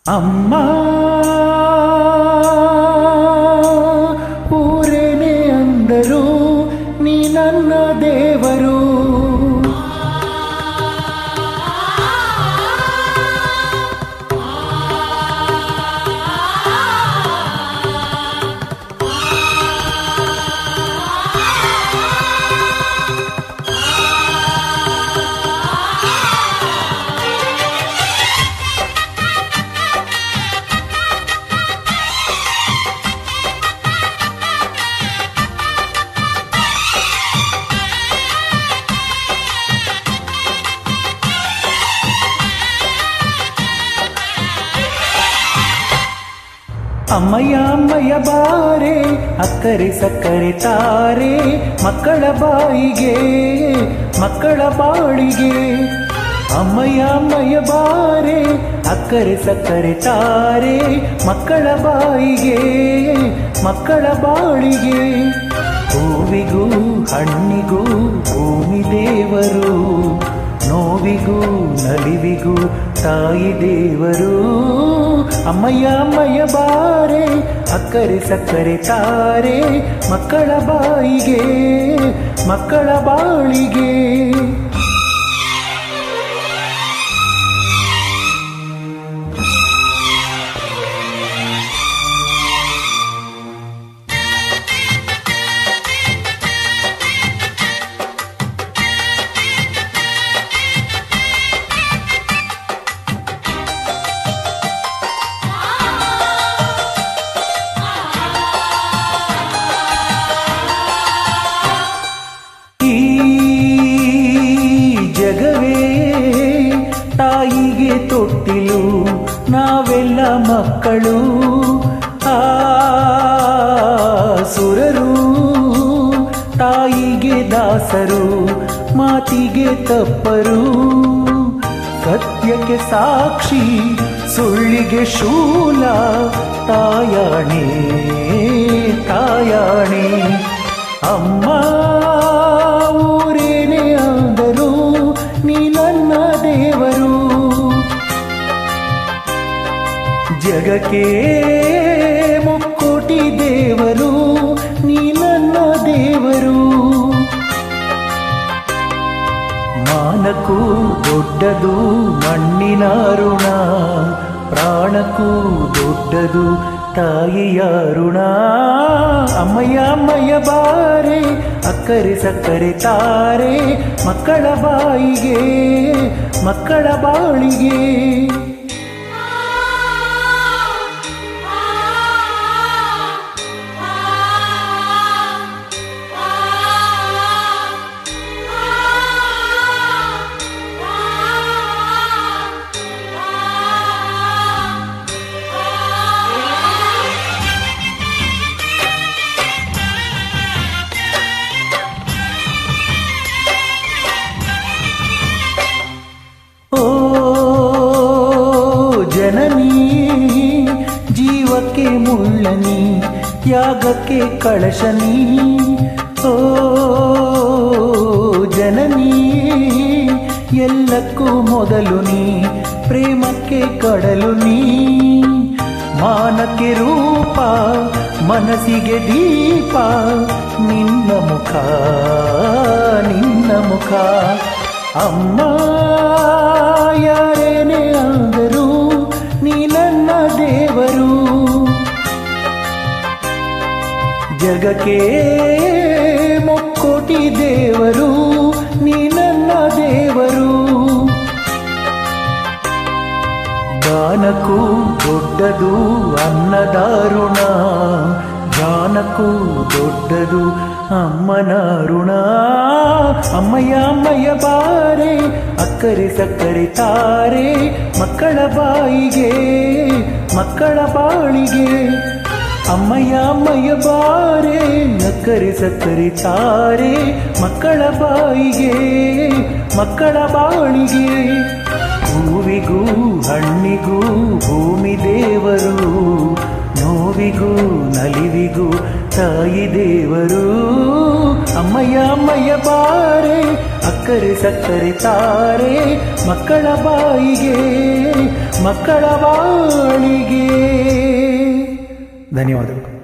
ಅಮ್ಮ ಊರೇನೆ ಅಂದರು ನೀ ನನ್ನ ದೇವರು ಅಮ್ಮಯ್ಯ ಅಮ್ಮಯ್ಯ ಬಾರೆ ಅಕ್ಕರೆ ಸಕ್ಕರೆ ತಾರೆ ಮಕ್ಕಳ ಬಾಯಿಗೆ ಮಕ್ಕಳ ಬಾಳಿಗೆ ಅಮ್ಮಯ್ಯ ಅಮ್ಮಯ್ಯ ಬಾರೆ ಅಕ್ಕರೆ ಸಕ್ಕರೆ ತಾರೆ ಮಕ್ಕಳ ಬಾಯಿಗೆ ಮಕ್ಕಳ ಬಾಳಿಗೆ ಹೂವಿಗೂ ಹಣ್ಣಿಗೂ ಭೂಮಿ ದೇವರು ನೋವಿಗೂ ನಲಿವಿಗೂ ತಾಯಿ ದೇವರು ಅಮ್ಮಯ್ಯ ಅಮ್ಮಯ್ಯ ಬಾರೆ ಅಕ್ಕರೆ ಸಕ್ಕರೆ ತಾರೆ ಮಕ್ಕಳ ಬಾಯಿಗೆ ಮಕ್ಕಳ ಬಾಳಿಗೆ ಈ ಜಗವೇ ತಾಯಿಗೆ ತೊಟ್ಟಿಲು ನಾವೆಲ್ಲ ಮಕ್ಕಳು ಆ ಸುರರು ತಾಯಿಗೆ ದಾಸರು ಮಾತಿಗೆ ತಪ್ಪರು ಸತ್ಯಕ್ಕೆ ಸಾಕ್ಷಿ ಸುಳ್ಳಿಗೆ ಶೂಲ ತಾಯಾಣೆ ತಾಯಾಣೆ ಅಮ್ಮ ಊರೇನೆ ಆದರೂ ನೀ ನನ್ನ ದೇವರು ಜಗಕ್ಕೆ ಮುಕ್ಕೋಟಿ ದೇವರು ನೀ ನನ್ನ ದೇವರು ಮಾನಕ್ಕೂ ದೊಡ್ಡದು ಮಣ್ಣಿನ ಋಣ ಪ್ರಾಣಕ್ಕೂ ದೊಡ್ಡದು ತಾಯಿಯ ಋಣ ಅಮ್ಮಯ್ಯ ಅಮ್ಮಯ್ಯ ಬಾರೆ ಅಕ್ಕರೆ ಸಕ್ಕರೆ ತಾರೆ ಮಕ್ಕಳ ಬಾಯಿಗೆ ಮಕ್ಕಳ ಬಾಳಿಗೆ ಓ ಜನನಿ ಜೀವಕ್ಕೆ ಮುಳ್ಳನಿ ತ್ಯಾಗಕ್ಕೆ ಕಳಶನಿ ಓ ಜನನಿ ಎಲ್ಲಕ್ಕೂ ಮೊದಲು ನೀ ಪ್ರೇಮಕ್ಕೆ ಕಡಲು ನೀ ಮಾನಕ್ಕೆ ರೂಪ ಮನಸ್ಸಿಗೆ ದೀಪ ನಿನ್ನ ಮುಖ ನಿನ್ನ ಮುಖ ಅಮ್ಮ ಯಾರೇನೇ ಆದರೂ ನೀ ನನ್ನ ದೇವರು ಜಗಕ್ಕೆ ಮುಕ್ಕೋಟಿ ದೇವರು ನೀ ನನ್ನ ದೇವರು ದಾನಕ್ಕೂ ದೊಡ್ಡದು ಅನ್ನದಾರುಣ ಜ್ಞಾನಕ್ಕೂ ದೊಡ್ಡದು ಅಮ್ಮನ ಋಣ ಅಮ್ಮಯ್ಯ ಅಮ್ಮಯ್ಯ ಬಾರೆ ಅಕ್ಕರೆ ಸಕ್ಕರೆ ತಾರೆ ಮಕ್ಕಳ ಬಾಯಿಗೆ ಮಕ್ಕಳ ಬಾಳಿಗೆ ಅಮ್ಮಯ್ಯ ಅಮ್ಮಯ್ಯ ಬಾರೆ ಅಕ್ಕರೆ ಸಕ್ಕರೆ ತಾರೆ ಮಕ್ಕಳ ಬಾಯಿಗೆ ಮಕ್ಕಳ ಬಾಳಿಗೆ ಹೂವಿಗೂ ಹಣ್ಣಿಗೂ ಭೂಮಿ ದೇವರು ನೋವಿಗೂ ನಲಿವಿಗೂ ತಾಯಿ ದೇವರು ಅಮ್ಮಯ್ಯ ಅಮ್ಮಯ್ಯ ಬಾರೆ ಅಕ್ಕರೆ ಸಕ್ಕರೆ ತಾರೆ ಮಕ್ಕಳ ಬಾಯಿಗೆ ಮಕ್ಕಳ ಬಾಳಿಗೆ ಧನ್ಯವಾದಗಳು